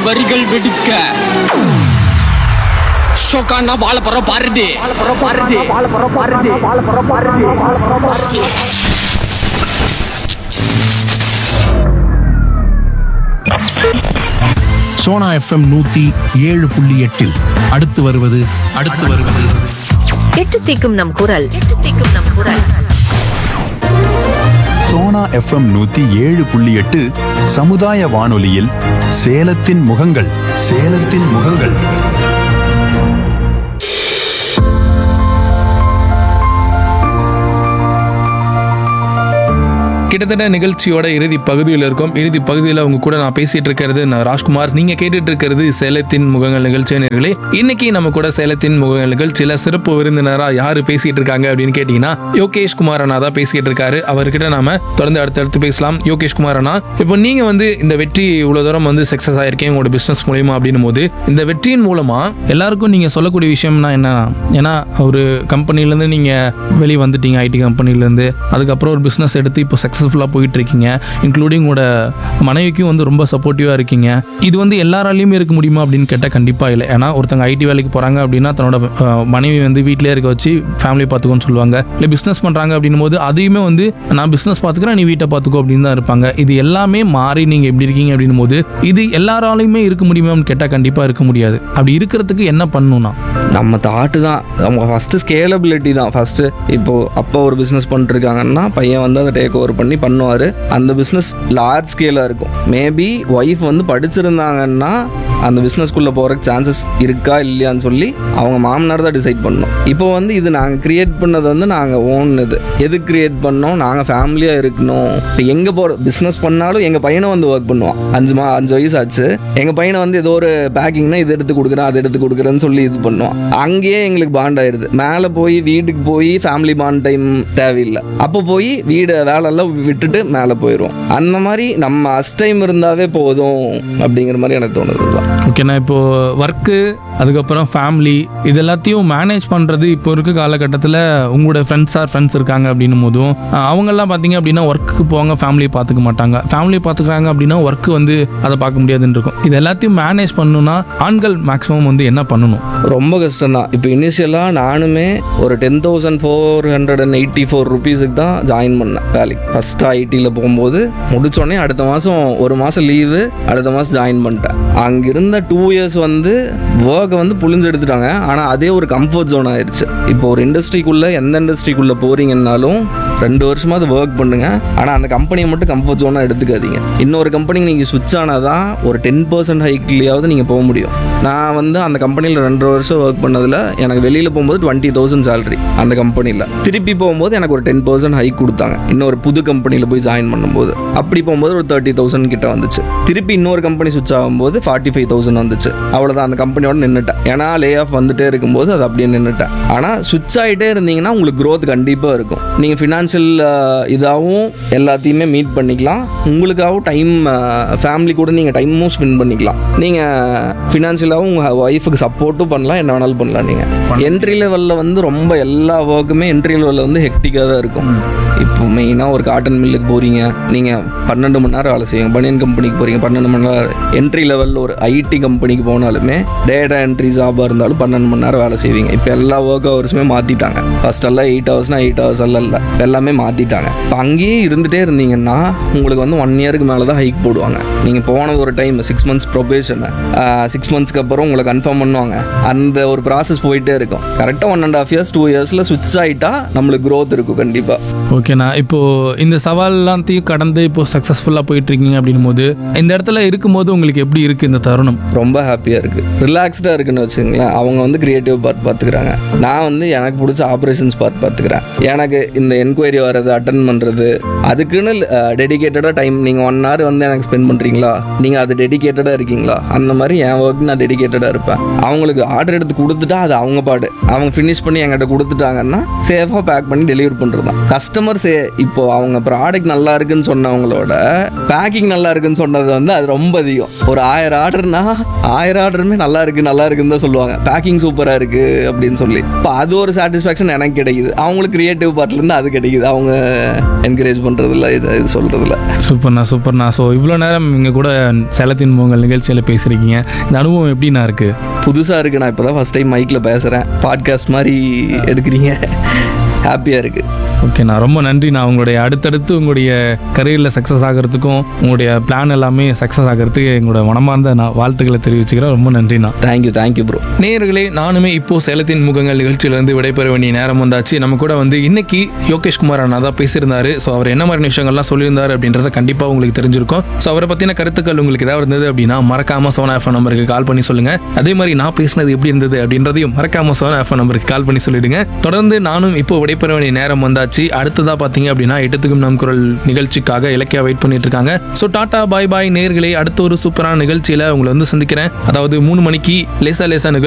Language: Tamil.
வரிகள் வெடிக்க ஷோக்கானா வாழ போற பாருடி சோனா எஃப்எம் நூத்தி ஏழு புள்ளி எட்டில் அடுத்து வருவது அடுத்து வருவது எட்டு தீக்கும் நம் குரல் எட்டு தீக்கும் நம் குரல் சோனா எஃப்எம் நூத்தி ஏழு புள்ளி எட்டு சமுதாய வானொலியில் சேலத்தின் முகங்கள் சேலத்தின் முகங்கள் கிட்டத்தட்ட நிகழ்ச்சியோட இறுதி பகுதியில் இருக்கும் இறுதி பகுதியில் அவங்க கூட நான் பேசிட்டு இருக்கிறது நான் ராஜ்குமார் நீங்க கேட்டுட்டு இருக்கிறது சேலத்தின் முகங்கள் நிகழ்ச்சி நேர்களே இன்னைக்கு நம்ம கூட சேலத்தின் முகங்கள் நிகழ்ச்சியில சிறப்பு விருந்தினரா யாரு பேசிட்டு இருக்காங்க அப்படின்னு கேட்டீங்கன்னா யோகேஷ் குமார் அண்ணா தான் பேசிட்டு இருக்காரு அவர்கிட்ட நாம தொடர்ந்து அடுத்தடுத்து பேசலாம் யோகேஷ் குமார் அண்ணா இப்போ நீங்க வந்து இந்த வெற்றி இவ்வளவு தூரம் வந்து சக்சஸ் ஆயிருக்கீங்க உங்களோட பிசினஸ் மூலியமா அப்படின்னும் போது இந்த வெற்றியின் மூலமா எல்லாருக்கும் நீங்க சொல்லக்கூடிய விஷயம்னா என்னன்னா ஏன்னா ஒரு கம்பெனில இருந்து நீங்க வெளியே வந்துட்டீங்க ஐடி கம்பெனில இருந்து அதுக்கப்புறம் ஒரு பிசினஸ் எடுத்து இப்போ சக்ஸஸ்ஃபுல்லாக போயிட்டு இருக்கீங்க இன்க்ளூடிங் உங்களோட மனைவிக்கும் வந்து ரொம்ப சப்போர்ட்டிவாக இருக்கீங்க இது வந்து எல்லாராலையுமே இருக்க முடியுமா அப்படின்னு கேட்டால் கண்டிப்பாக இல்லை ஏன்னா ஒருத்தங்க ஐடி வேலைக்கு போகிறாங்க அப்படின்னா தன்னோட அஹ், மனைவி வந்து வீட்டிலே இருக்க வச்சு ஃபேமிலி பார்த்துக்கோன்னு சொல்லுவாங்க இல்லை பிஸ்னஸ் பண்ணுறாங்க அப்படின்னும் போது அதையுமே வந்து நான் பிஸ்னஸ் பார்த்துக்கிறேன் நீ வீட்டை பார்த்துக்கோ அப்படின்னு தான் இருப்பாங்க இது எல்லாமே மாறி நீங்கள் எப்படி இருக்கீங்க அப்படின்னும் போது இது எல்லாராலையுமே இருக்க முடியுமான்னு கேட்டால் கண்டிப்பாக இருக்க முடியாது அப்படி இருக்கிறதுக்கு என்ன பண்ணணும்னா நம்ம தாட்டு தான் நம்ம ஃபஸ்ட்டு ஸ்கேலபிலிட்டி தான் ஃபஸ்ட்டு இப்போ அப்பா ஒரு பிஸ்னஸ் பண்ணிருக்காங்கன்னா பையன் வந்து அதை டேக் ஓவர் பண்ணி பண்ணுவார் அந்த பிஸ்னஸ் லார்ஜ் ஸ்கேலாக இருக்கும் மேபி ஒய்ஃப் வந்து படிச்சிருந்தாங்கன்னா அந்த பிஸ்னஸ்க்குள்ளே போகிறக்கு சான்சஸ் இருக்கா இல்லையான்னு சொல்லி அவங்க மாமனார் தான் டிசைட் பண்ணோம் இப்போ வந்து இது நாங்கள் கிரியேட் பண்ணது வந்து நாங்கள் ஓன் இது எது கிரியேட் பண்ணோம் நாங்கள் ஃபேமிலியாக இருக்கணும் இப்போ எங்கே போகிற பிஸ்னஸ் பண்ணாலும் எங்கள் பையனை வந்து ஒர்க் பண்ணுவான் அஞ்சு மா அஞ்சு வயசு ஆச்சு எங்கள் பையனை வந்து ஏதோ ஒரு பேக்கிங்னா இது எடுத்து கொடுக்குறேன் அதை எடுத்து கொடுக்குறேன்னு சொல்லி இது பண்ணுவான் அங்கேயே எங்களுக்கு பாண்ட் ஆயிருது மேலே போய் வீட்டுக்கு போய் ஃபேமிலி பாண்ட் டைம் தேவையில்லை அப்போ போய் வீடு வேலையெல்லாம் விட்டுட்டு மேலே போயிடுவோம் அந்த மாதிரி நம்ம அஸ் டைம் இருந்தாவே போதும் அப்படிங்கிற மாதிரி எனக்கு தோணுது தான் ஓகேண்ணா இப்போ ஒர்க்கு அதுக்கப்புறம் ஃபேமிலி இது எல்லாத்தையும் மேனேஜ் பண்ணுறது இப்போ இருக்க காலகட்டத்தில் உங்களோட ஃப்ரெண்ட்ஸ் ஆர் ஃப்ரெண்ட்ஸ் இருக்காங்க அப்படின்னும் போதும் அஹ், அவங்கெல்லாம் பார்த்தீங்க அப்படின்னா ஒர்க்குக்கு போவாங்க ஃபேமிலியை பார்த்துக்க மாட்டாங்க ஃபேமிலியை பார்த்துக்கிறாங்க அப்படின்னா ஒர்க்கு வந்து அதை பார்க்க முடியாதுன்னு இருக்கும் இது எல்லாத்தையும் மேனேஜ் பண்ணணும்னா ஆண்கள் மேக்ஸிமம் வந்து என்ன பண்ணணும் ரொம்ப கஷ்டம் தான் இப்போ இனிஷியலாக நானுமே ஒரு ten thousand four hundred and eighty four ருபீஸுக்கு தான் ஜாயின் பண்ணேன் வேலைக்கு ஃபஸ்ட்டு ஐடியில் போகும்போது முடிச்சோடனே அடுத்த மாதம் ஒரு மாதம் லீவு அடுத்த மாதம் ஜாயின் பண்ணிட்டேன் அங்கே இருந்த டூ இயர்ஸ் வந்து ஒர்க்கை வந்து புழிஞ்சு எடுத்துட்டாங்க ஆனால் அதே ஒரு கம்ஃபர்ட் ஜோன் ஆயிடுச்சு இப்போ ஒரு இண்டஸ்ட்ரிக்குள்ளே எந்த இண்டஸ்ட்ரிக்குள்ளே போகிறீங்கன்னாலும் ரெண்டு வருஷமாவது ஒர்க் பண்ணுங்க ஆனால் அந்த கம்பெனியை மட்டும் கம்ஃபர்ட் ஜோனாக எடுத்துக்காதீங்க இன்னொரு கம்பெனிக்கு நீங்கள் சுவிட்ச் ஆனால் தான் ஒரு டென் பர்சன்ட் ஹைக்லேயாவது நீங்கள் போக முடியும் நான் வந்து அந்த கம்பெனியில் ரெண்டரை வருஷம் ஒர்க் பண்ணதில் எனக்கு வெளியில் போகும்போது டுவெண்ட்டி தௌசண்ட் சேலரி அந்த கம்பெனியில் திருப்பி போகும்போது எனக்கு ஒரு டென் பர்சன்ட் ஹைக் கொடுத்தாங்க இன்னொரு புது கம்பெனியில் போய் ஜாயின் பண்ணும்போது அப்படி போகும்போது ஒரு தேர்ட்டி தௌசண்ட் கிட்ட வந்துச்சு திருப்பி இன்னொரு கம்பெனி சுவிட்ச் ஆகும்போது ஃபார்ட்டி ஃபைவ் தௌசண்ட் வந்துச்சு அவ்வளோதான் அந்த கம்பெனியோட நின்றுட்டேன் ஏன்னா லே ஆஃப் வந்துட்டே இருக்கும்போது அது அப்படியே நின்றுட்டேன் ஆனால் சுவிட்ச் ஆகிட்டே இருந்தீங்கன்னா உங்களுக்கு growth கண்டிப்பாக இருக்கும் நீங்கள் ஃபினான்ஷியல் இதாகவும் எல்லாத்தையுமே மீட் பண்ணிக்கலாம் உங்களுக்காகவும் டைம் ஃபேமிலி கூட நீங்கள் டைமும் ஸ்பெண்ட் பண்ணிக்கலாம் நீங்கள் ஃபினான்ஷியலாகவும் உங்கள் ஒய்ஃபுக்கு சப்போர்ட்டும் பண்ணலாம் என்ன வேணாலும் பண்ணலாம் நீங்கள் என்ட்ரி லெவலில் வந்து ரொம்ப எல்லா ஒர்க்குமே என்ட்ரி லெவலில் வந்து ஹெக்டிக்காக தான் இருக்கும் இப்போ மெயினாக ஒரு காட்டன் மில்லுக்கு போகிறீங்க நீங்கள் பன்னெண்டு மணி நேரம் வேலை செய்யுங்க பனியன் கம்பெனிக்கு போகிறீங்க பன்னெண்டு மணி நேரம் என்ட்ரி லெவலில் ஒரு ஐடி கம்பெனிக்கு போனாலுமே டேட்டா என்ட்ரி ஜாபாக இருந்தாலும் பன்னெண்டு மணி நேரம் வேலை செய்வீங்க இப்போ எல்லா ஒர்க் ஹவர்ஸுமே மாற்றிட்டாங்க ஃபர்ஸ்ட் எல்லாம் எயிட் ஹவர்ஸ்னா எயிட் ஹவர்ஸ் எல்லாம் இல்லை எல்லாமே மாற்றிட்டாங்க இப்போ அங்கேயே இருந்துகிட்டே இருந்தீங்கன்னா உங்களுக்கு வந்து ஒன் இயருக்கு மேலே தான் ஹைக் போடுவாங்க நீங்கள் போனது ஒரு time six months probation six மந்த்ஸ்க்கு அப்புறம் உங்களை கன்ஃபார்ம் பண்ணுவாங்க அந்த ஒரு ப்ராசஸ் போயிட்டே இருக்கும் கரெக்டாக one and half years two இயர்ஸில் சுவிட்ச் ஆகிட்டா நம்மளுக்கு growth இருக்கும் கண்டிப்பாக ஓகேண்ணா இப்போ இந்த சவால்லாத்தையும் கடந்து இப்போ சக்ஸஸ்ஃபுல்லாக போயிட்டு இருக்கீங்க அப்படின்னும் போது இந்த இடத்துல இருக்கும்போது உங்களுக்கு எப்படி இருக்கு இந்த தருணம் ரொம்ப ஹாப்பியாக இருக்குது ரிலாக்ஸ்டாக இருக்குன்னு வச்சுங்களேன் அவங்க வந்து கிரியேட்டிவ் பார்ட் பார்த்துக்கிறாங்க நான் வந்து எனக்கு பிடிச்ச ஆப்ரேஷன்ஸ் பார்ட் பார்த்துக்கிறேன் எனக்கு இந்த என்கொயரி வர்றது அட்டன் பண்ணுறது அதுக்குன்னு டெடிகேட்டடாக டைம் நீங்கள் ஒன் ஹவர் வந்து எனக்கு ஸ்பெண்ட் பண்ணுறீங்களா நீங்கள் அது டெடிகேட்டடாக இருக்கீங்களா அந்த மாதிரி என் ஒர்க் நான் டெடிகேட்டடாக இருப்பேன் அவங்களுக்கு ஆர்டர் எடுத்து கொடுத்துட்டா அது அவங்க பாடு அவங்க ஃபினிஷ் பண்ணி என்கிட்ட கொடுத்துட்டாங்கன்னா சேஃபாக பேக் பண்ணி டெலிவரி பண்ணுறது தான் கஸ்டமர்ஸ் இப்போ அவங்க ப்ராடக்ட் நல்லா இருக்குன்னு சொன்னவங்களோட பேக்கிங் நல்லா இருக்குன்னு சொன்னது வந்து அது ரொம்ப அதிகம் ஒரு ஆயிரம் ஆர்டர்னா ஆயிரம் ஆர்டருமே நல்லா இருக்கு இருக்கு நல்லா இருக்குன்னு தான் சொல்லுவாங்க பேக்கிங் சூப்பராக இருக்கு அப்படின்னு சொல்லி இப்போ அது ஒரு சாட்டிஸ்ஃபேக்ஷன் எனக்கு கிடைக்குது அவங்களுக்கு கிரியேட்டிவ் பார்ட்லேருந்து அது கிடைக்குது அவங்க என்கரேஜ் பண்ணுறதில்ல இது இது சொல்கிறதில்ல சூப்பர்ண்ணா சூப்பர்ண்ணா ஸோ இவ்வளோ நேரம் இங்கே கூட சேலத்தின் பொங்கல் நிகழ்ச்சியில் பேசுகிறீங்க இந்த அனுபவம் எப்படிண்ணா இருக்கு புதுசாக இருக்கு நான் இப்போ தான் ஃபஸ்ட் டைம் மைக்கில் பேசுகிறேன் பாட்காஸ்ட் மாதிரி எடுக்கிறீங்க ஹாப்பியாக இருக்குது ஓகேண்ணா ரொம்ப நன்றிண்ணா உங்களுடைய அடுத்தடுத்து உங்களுடைய கரியரில் சக்ஸஸ் ஆகிறதுக்கும் உங்களுடைய பிளான் எல்லாமே சக்ஸஸ் ஆகிறதுக்கு எங்களோட மனமார்ந்த நான் வாழ்த்துக்களை தெரிவிச்சுக்கிறேன் ரொம்ப நன்றிண்ணா தேங்க்யூ தேங்க்யூ ப்ரோ நேயர்களே நானுமே இப்போ சேலத்தின் முகங்கள் நிகழ்ச்சியிலிருந்து விடைபெற வேண்டிய நேரம் வந்தாச்சு நம்ம கூட வந்து இன்னைக்கு யோகேஷ் குமார் அண்ணா தான் பேசியிருந்தாரு ஸோ அவர் என்ன மாதிரி விஷயங்கள்லாம் சொல்லியிருந்தாரு அப்படின்றத கண்டிப்பாக உங்களுக்கு தெரிஞ்சிருக்கும் ஸோ அவரை பற்றின கருத்துக்கள் உங்களுக்கு ஏதாவது இருந்தது அப்படின்னா மறக்காம சோனா எஃப்எம் நம்பருக்கு கால் பண்ணி சொல்லுங்க அதே மாதிரி நான் பேசினது எப்படி இருந்தது அப்படின்றதையும் மறக்காம சோனா எஃப்எம் நம்பருக்கு கால் பண்ணி சொல்லிடுங்க தொடர்ந்து நானும் இப்போ விடைபெற வேண்டிய நேரம் வந்தாச்சு அடுத்ததா பார்த்தீங்க அப்படின்னா எட்டுத்துக்கும் நம் குரல் நிகழ்ச்சிக்காக இலக்கியா வெயிட் பண்ணிட்டு இருக்காங்க ஸோ டாடா பாய் பாய் நேர்களே அடுத்த ஒரு சூப்பரான நிகழ்ச்சியில உங்களை வந்து சந்திக்கிறேன் அதாவது மூணு மணிக்கு லேசா லேசா நிகழ்ச்சி